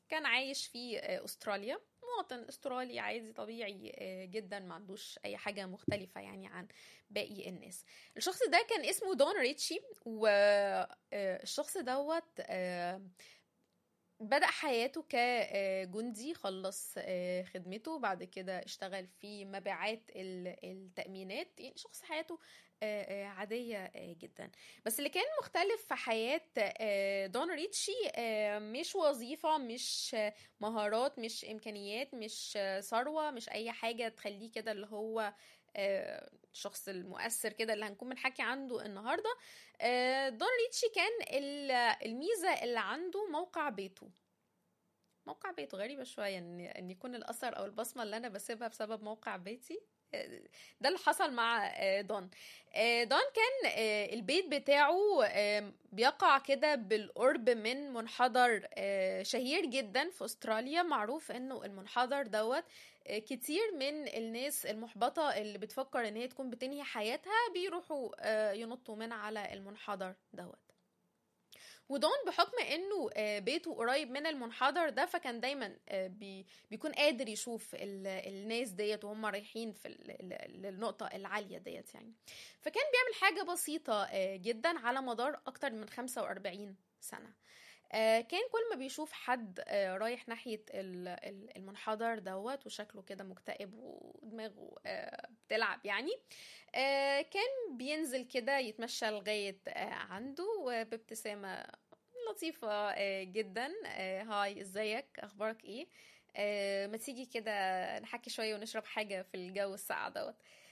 كان عايش في استراليا مواطن استرالي عادي طبيعي جدا ما عندوش اي حاجه مختلفه يعني عن باقي الناس الشخص ده كان اسمه دون ريتشي والشخص دوت بدأ حياته كجندي خلص خدمته بعد كده اشتغل في مبيعات التأمينات يعني شخص حياته عادية جدا بس اللي كان مختلف في حياة دون ريتشي مش وظيفة مش مهارات مش إمكانيات مش ثروة مش أي حاجة تخليه كده اللي هو الشخص المؤثر كده اللي هنكون بنحكي عنده النهارده دون ريتشي كان الميزه اللي عنده موقع بيته موقع بيته غريبه شويه ان ان يكون الاثر او البصمه اللي انا بسيبها بسبب موقع بيتي ده اللي حصل مع دون دون كان البيت بتاعه بيقع كده بالقرب من منحدر شهير جدا في استراليا معروف انه المنحدر دوت كتير من الناس المحبطة اللي بتفكر ان هي تكون بتنهي حياتها بيروحوا ينطوا من على المنحدر دوت ودون بحكم انه بيته قريب من المنحدر ده فكان دايما بيكون قادر يشوف الناس ديت وهم رايحين في النقطة العالية ديت يعني فكان بيعمل حاجة بسيطة جدا على مدار اكتر من 45 سنة كان كل ما بيشوف حد رايح ناحية المنحدر دوت وشكله كده مكتئب ودماغه بتلعب يعني كان بينزل كده يتمشى لغاية عنده بابتسامة لطيفة جدا هاي ازيك اخبارك ايه ما تيجي كده نحكي شوية ونشرب حاجة في الجو الساقع دوت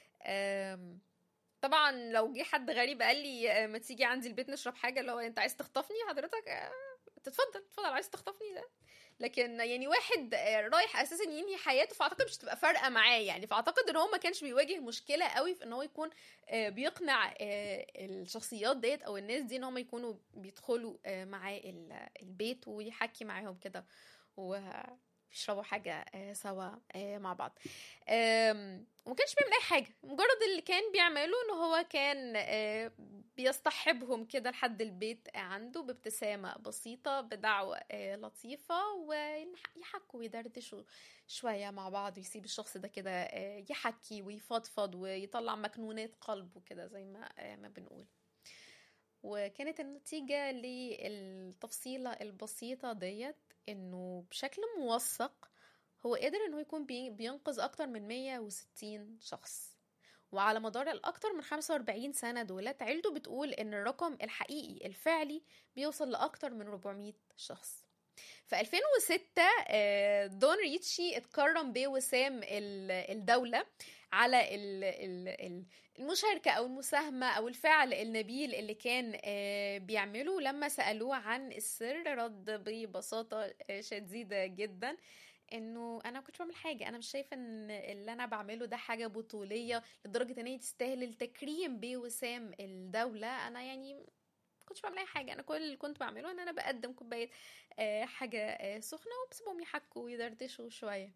طبعا لو جه حد غريب قال لي ما تيجي عندي البيت نشرب حاجه اللي هو انت عايز تخطفني حضرتك تتفضل تتفضل عايز تخطفني ده لكن يعني واحد رايح اساسا ينهي حياته فاعتقد مش تبقى فارقه معاه يعني فاعتقد ان هو ما كانش بيواجه مشكله قوي في ان هو يكون بيقنع الشخصيات ديت او الناس دي ان هم يكونوا بيدخلوا معاه البيت ويحكي معاهم كده ويشربوا حاجه سوا مع بعض وما كانش بيعمل اي حاجه مجرد اللي كان بيعمله ان هو كان بيصطحبهم كده لحد البيت عنده بابتسامة بسيطة بدعوة لطيفة ويحكوا ويدردشوا شوية مع بعض ويسيب الشخص ده كده يحكي ويفضفض ويطلع مكنونات قلبه كده زي ما ما بنقول وكانت النتيجة للتفصيلة البسيطة ديت انه بشكل موثق هو قدر انه يكون بينقذ اكتر من 160 شخص وعلى مدار الأكتر من 45 سنة دولت عيلته بتقول إن الرقم الحقيقي الفعلي بيوصل لأكتر من 400 شخص في 2006 دون ريتشي اتكرم بوسام الدولة على المشاركة أو المساهمة أو الفعل النبيل اللي كان بيعمله لما سألوه عن السر رد ببساطة شديدة جدا انه انا ما كنتش بعمل حاجه انا مش شايفه ان اللي انا بعمله ده حاجه بطوليه لدرجه ان هي تستاهل التكريم بوسام الدوله انا يعني ما كنتش بعمل اي حاجه انا كل اللي كنت بعمله ان انا بقدم كوبايه حاجه سخنه وبسيبهم يحكوا ويدردشوا شويه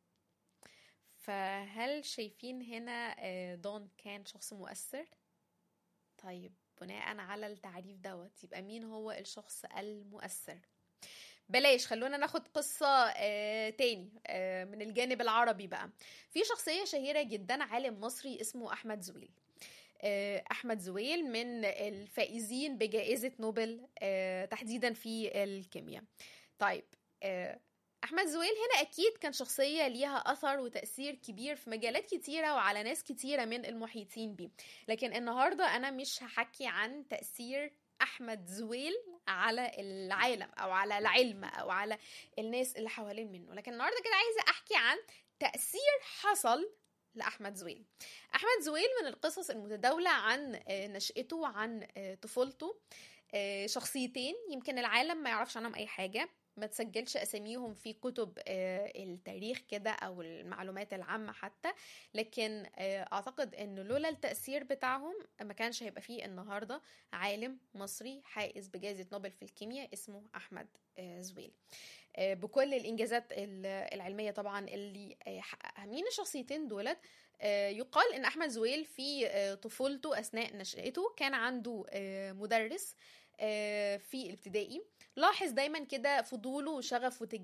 فهل شايفين هنا دون كان شخص مؤثر طيب بناء على التعريف دوت يبقى مين هو الشخص المؤثر بلاش خلونا ناخد قصة آه تاني آه من الجانب العربي بقى في شخصية شهيرة جدا عالم مصري اسمه أحمد زويل آه أحمد زويل من الفائزين بجائزة نوبل آه تحديدا في الكيمياء طيب آه احمد زويل هنا اكيد كان شخصيه ليها اثر وتاثير كبير في مجالات كتيره وعلى ناس كتيره من المحيطين بيه لكن النهارده انا مش هحكي عن تاثير احمد زويل على العالم او على العلم او على الناس اللي حوالين منه لكن النهارده كده عايزه احكي عن تاثير حصل لاحمد زويل احمد زويل من القصص المتداوله عن نشأته عن طفولته شخصيتين يمكن العالم ما يعرفش عنهم اي حاجه ما تسجلش اساميهم في كتب التاريخ كده او المعلومات العامه حتى لكن اعتقد ان لولا التاثير بتاعهم ما كانش هيبقى فيه النهارده عالم مصري حائز بجائزه نوبل في الكيمياء اسمه احمد زويل بكل الانجازات العلميه طبعا اللي حققها مين الشخصيتين دولت يقال ان احمد زويل في طفولته اثناء نشأته كان عنده مدرس في الابتدائي لاحظ دايما كده فضوله وشغفه